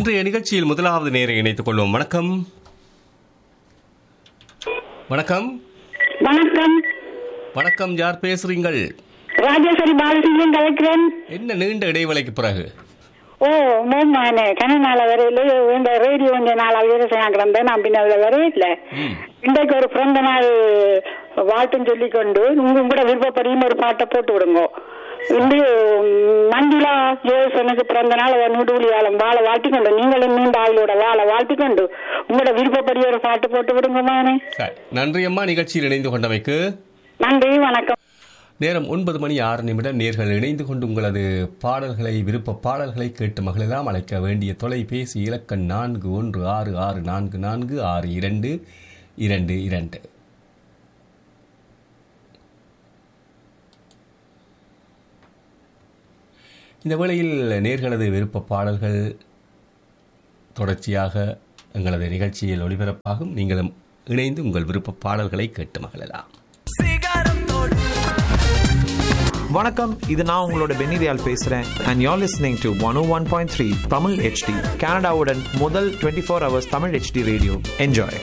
இன்றைய நிகழ்ச்சியில் முதலாவது நேரை இணைத்துக் கொள்வோம் வணக்கம் வணக்கம் வணக்கம் வணக்கம் யார் பேசுறீங்கள் ராஜேஸ்வரி பாலசிங்கம் கலைக்கிறேன் என்ன நீண்ட இடைவேளைக்கு பிறகு ஓ மோமானே கன நாள வரையில இந்த ரேடியோ கொஞ்ச நாள் வீர கிடந்தேன் நான் பின்ன அதுல வரையில ம். இன்றைக்கு ஒரு பிறந்த நாள் வாழ்த்துன்னு சொல்லிக்கொண்டு உங்க கூட விருப்பப்படியும் ஒரு பாட்டை போட்டு விடுங்க இன்று மஞ்சுளா ஜோசனுக்கு பிறந்த நாள் நூடுகுலி ஆலம் வாழ வாழ்த்திக்கொண்டு நீங்களும் நீண்ட ஆயுளோட வாழ வாழ்த்திக்கொண்டு உங்களோட விருப்பப்படி ஒரு பாட்டு போட்டு விடுங்க மானே சரி நன்றி அம்மா நிகழ்ச்சியில் இணைந்து கொண்டமைக்கு நன்றி வணக்கம் நேரம் ஒன்பது மணி ஆறு நிமிடம் நேர்கள் இணைந்து கொண்டு உங்களது பாடல்களை விருப்ப பாடல்களை கேட்டு மகளெல்லாம் அழைக்க வேண்டிய தொலைபேசி இலக்கண் நான்கு ஒன்று ஆறு ஆறு நான்கு நான்கு ஆறு இரண்டு இரண்டு இரண்டு இந்த வேளையில் நேர்களது விருப்ப பாடல்கள் தொடர்ச்சியாக எங்களது நிகழ்ச்சியில் ஒளிபரப்பாகும் நீங்களும் இணைந்து உங்கள் விருப்ப பாடல்களை கேட்டு மகளலாம் வணக்கம் இது நான் உங்களோட பென்னிதியால் பேசுறேன் and you're listening to 101.3 one point three Tamil HD கனடாவுடன் முதல் twenty four hours Tamil HD radio enjoy